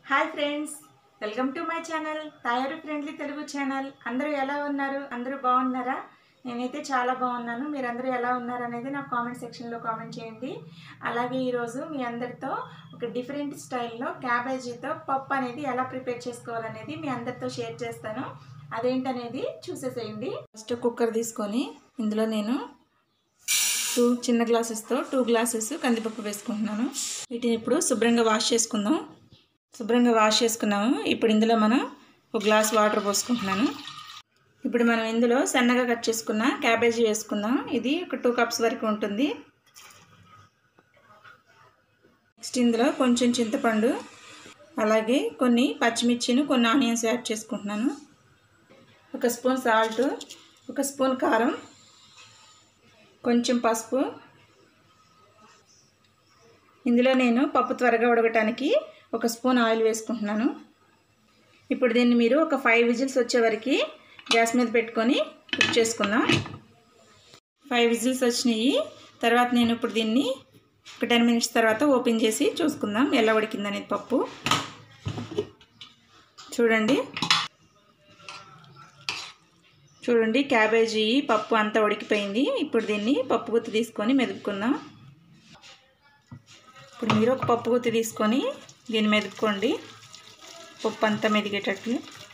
hi friends welcome to my channel తయారు friendly Telugu channel అందరూ ఎలా ఉన్నారు అందరూ బాగున్నారా నేనైతే చాలా బాగున్నాను మీరందరూ ఎలా ఉన్నారు అనేది నాకు కామెంట్ సెక్షన్లో కామెంట్ చేయండి అలాగే ఈరోజు మీ అందరితో ఒక డిఫరెంట్ స్టైల్లో క్యాబేజీతో పప్పు అనేది ఎలా ప్రిపేర్ చేసుకోవాలనేది మీ అందరితో షేర్ చేస్తాను అదేంటనేది చూసేసేయండి ఫస్ట్ కుక్కర్ తీసుకొని ఇందులో నేను టూ చిన్న గ్లాసెస్తో టూ గ్లాసెస్ కందిపప్పు వేసుకుంటున్నాను వీటిని ఇప్పుడు శుభ్రంగా వాష్ చేసుకుందాం శుభ్రంగా వాష్ చేసుకున్నాము ఇప్పుడు ఇందులో మనం ఒక గ్లాస్ వాటర్ పోసుకుంటున్నాను ఇప్పుడు మనం ఇందులో సన్నగా కట్ చేసుకున్న క్యాబేజీ వేసుకుందాం ఇది ఒక టూ కప్స్ వరకు ఉంటుంది నెక్స్ట్ ఇందులో కొంచెం చింతపండు అలాగే కొన్ని పచ్చిమిర్చిని కొన్ని ఆనియన్స్ యాడ్ చేసుకుంటున్నాను ఒక స్పూన్ సాల్ట్ ఒక స్పూన్ కారం కొంచెం పసుపు ఇందులో నేను పప్పు త్వరగా ఉడకటానికి ఒక స్పూన్ ఆయిల్ వేసుకుంటున్నాను ఇప్పుడు దీన్ని మీరు ఒక ఫైవ్ విజిల్స్ వచ్చే వరకు గ్యాస్ మీద పెట్టుకొని కుక్ చేసుకుందాం ఫైవ్ విజిల్స్ వచ్చినాయి తర్వాత నేను ఇప్పుడు దీన్ని ఒక టెన్ మినిట్స్ తర్వాత ఓపెన్ చేసి చూసుకుందాం ఎలా ఉడికిందనేది పప్పు చూడండి చూడండి క్యాబేజీ పప్పు అంతా ఉడికిపోయింది ఇప్పుడు దీన్ని పప్పు గుత్తి తీసుకొని మెదుపుకుందాం ఇప్పుడు మీరు ఒక పప్పు గుత్తి తీసుకొని దీన్ని మెదుపుకోండి పప్పు అంతా మెదిగేటట్లు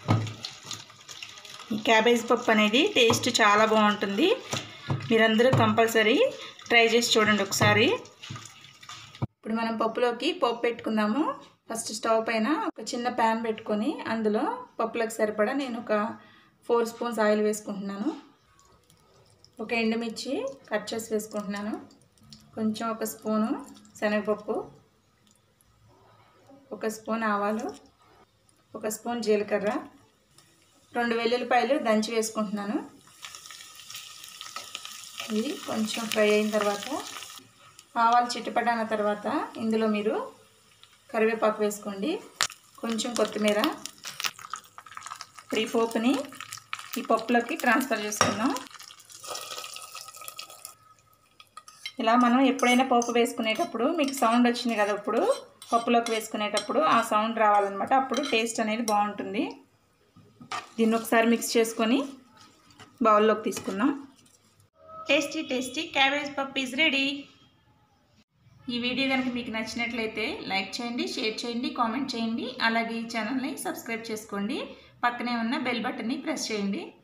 ఈ క్యాబేజ్ పప్పు అనేది టేస్ట్ చాలా బాగుంటుంది మీరందరూ కంపల్సరీ ట్రై చేసి చూడండి ఒకసారి ఇప్పుడు మనం పప్పులోకి పప్పు పెట్టుకుందాము ఫస్ట్ స్టవ్ పైన ఒక చిన్న ప్యాన్ పెట్టుకొని అందులో పప్పులకు సరిపడా నేను ఒక ఫోర్ స్పూన్స్ ఆయిల్ వేసుకుంటున్నాను ఒక ఎండుమిర్చి కట్ చేసి వేసుకుంటున్నాను కొంచెం ఒక స్పూను శనగపప్పు ఒక స్పూన్ ఆవాలు ఒక స్పూన్ జీలకర్ర రెండు వెల్లుల్లిపాయలు దంచి వేసుకుంటున్నాను ఇది కొంచెం ఫ్రై అయిన తర్వాత ఆవాలు చిట్టుపడిన తర్వాత ఇందులో మీరు కరివేపాకు వేసుకోండి కొంచెం కొత్తిమీర ఇప్పుడు ఈ పోపుని ఈ పప్పులోకి ట్రాన్స్ఫర్ చేసుకుందాం ఇలా మనం ఎప్పుడైనా పప్పు వేసుకునేటప్పుడు మీకు సౌండ్ వచ్చింది కదా ఇప్పుడు పప్పులోకి వేసుకునేటప్పుడు ఆ సౌండ్ రావాలన్నమాట అప్పుడు టేస్ట్ అనేది బాగుంటుంది దీన్ని ఒకసారి మిక్స్ చేసుకొని బౌల్లోకి తీసుకుందాం టేస్టీ టేస్టీ క్యాబేజ్ పప్పు ఈజ్ రెడీ ఈ వీడియో కనుక మీకు నచ్చినట్లయితే లైక్ చేయండి షేర్ చేయండి కామెంట్ చేయండి అలాగే ఈ ఛానల్ని సబ్స్క్రైబ్ చేసుకోండి పక్కనే ఉన్న బెల్ బటన్ని ప్రెస్ చేయండి